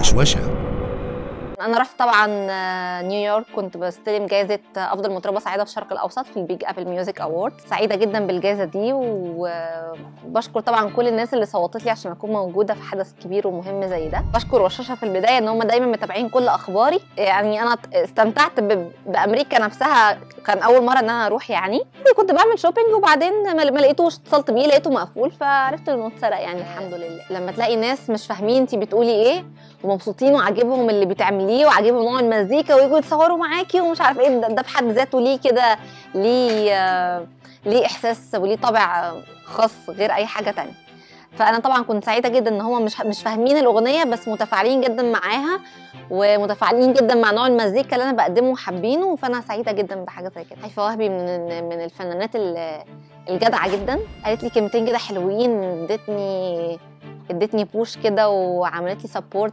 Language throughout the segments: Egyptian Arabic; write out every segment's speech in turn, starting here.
وشوشة انا رحت طبعا آه، نيويورك كنت بستلم جائزه آه، افضل مطربه سعيده في الشرق الاوسط في البيج ابل ميوزك اوورد سعيده جدا بالجائزه دي وبشكر طبعا كل الناس اللي صوتت لي عشان اكون موجوده في حدث كبير ومهم زي ده بشكر وشاشه في البدايه ان هم دايما متابعين كل اخباري يعني انا استمتعت ب- بامريكا نفسها كان اول مره ان انا اروح يعني كنت بعمل شوبينج وبعدين ما ما لقيتوش اتصلت بيه لقيته مقفول فعرفت انه اتسرق يعني الحمد لله لما تلاقي ناس مش فاهمين انت بتقولي ايه ومبسوطين وعاجبهم اللي بتعمليه وعاجبهم نوع المزيكا ويجوا يتصوروا معاكي ومش عارف ايه ده, ده في حد ذاته ليه كده ليه آه، ليه احساس وليه طابع خاص غير اي حاجه تانية فانا طبعا كنت سعيده جدا ان هم مش مش فاهمين الاغنيه بس متفاعلين جدا معاها ومتفاعلين جدا مع نوع المزيكا اللي انا بقدمه وحابينه فانا سعيده جدا بحاجه زي كده هيفاء وهبي من من الفنانات ال- الجدعه جدا قالت لي كلمتين كده حلوين ادتني ادتني بوش كده وعملت لي سبورت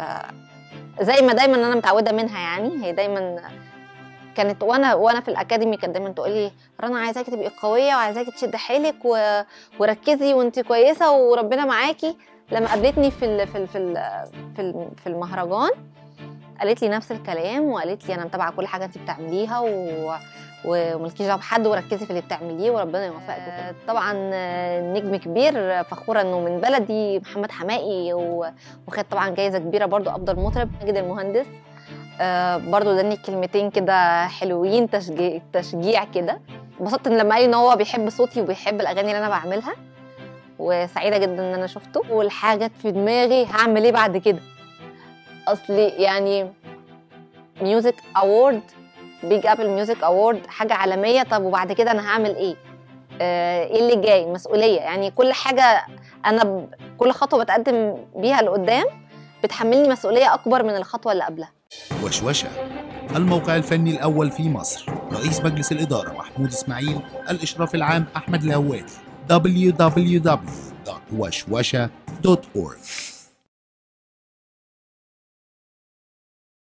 زي ما دايما انا متعوده منها يعني هي دايما كانت وانا وانا في الاكاديمي كانت دايما تقول لي رنا عايزاكي تبقي قويه وعايزاكي تشدي حيلك و... وركزي وانت كويسه وربنا معاكي لما قابلتني في ال... في ال... في ال... في ال- في المهرجان قالت لي نفس الكلام وقالت لي انا متابعه كل حاجه انت بتعمليها و... وملكيش دعوه بحد وركزي في اللي بتعمليه وربنا يوفقك وكده. طبعا آه، نجم كبير فخوره انه من بلدي محمد حمائي و... وخد طبعا جايزه كبيره برضو افضل مطرب ماجد المهندس آه برضو اداني كلمتين كده حلوين تشجيع تشجيع كده انبسطت ان لما قال لي ان هو بيحب صوتي وبيحب الاغاني اللي انا بعملها وسعيده جدا ان انا شفته والحاجه في دماغي هعمل ايه بعد كده اصلي يعني ميوزك اوورد بيج ابل ميوزك اوورد حاجه عالميه طب وبعد كده انا هعمل ايه آه، ايه اللي جاي مسؤوليه يعني كل حاجه انا ب... كل خطوه بتقدم بيها لقدام بتحملني مسؤوليه اكبر من الخطوه اللي قبلها وشوشة الموقع الفني الأول في مصر رئيس مجلس الإدارة محمود إسماعيل الإشراف العام أحمد الهواري www.وشوشة.org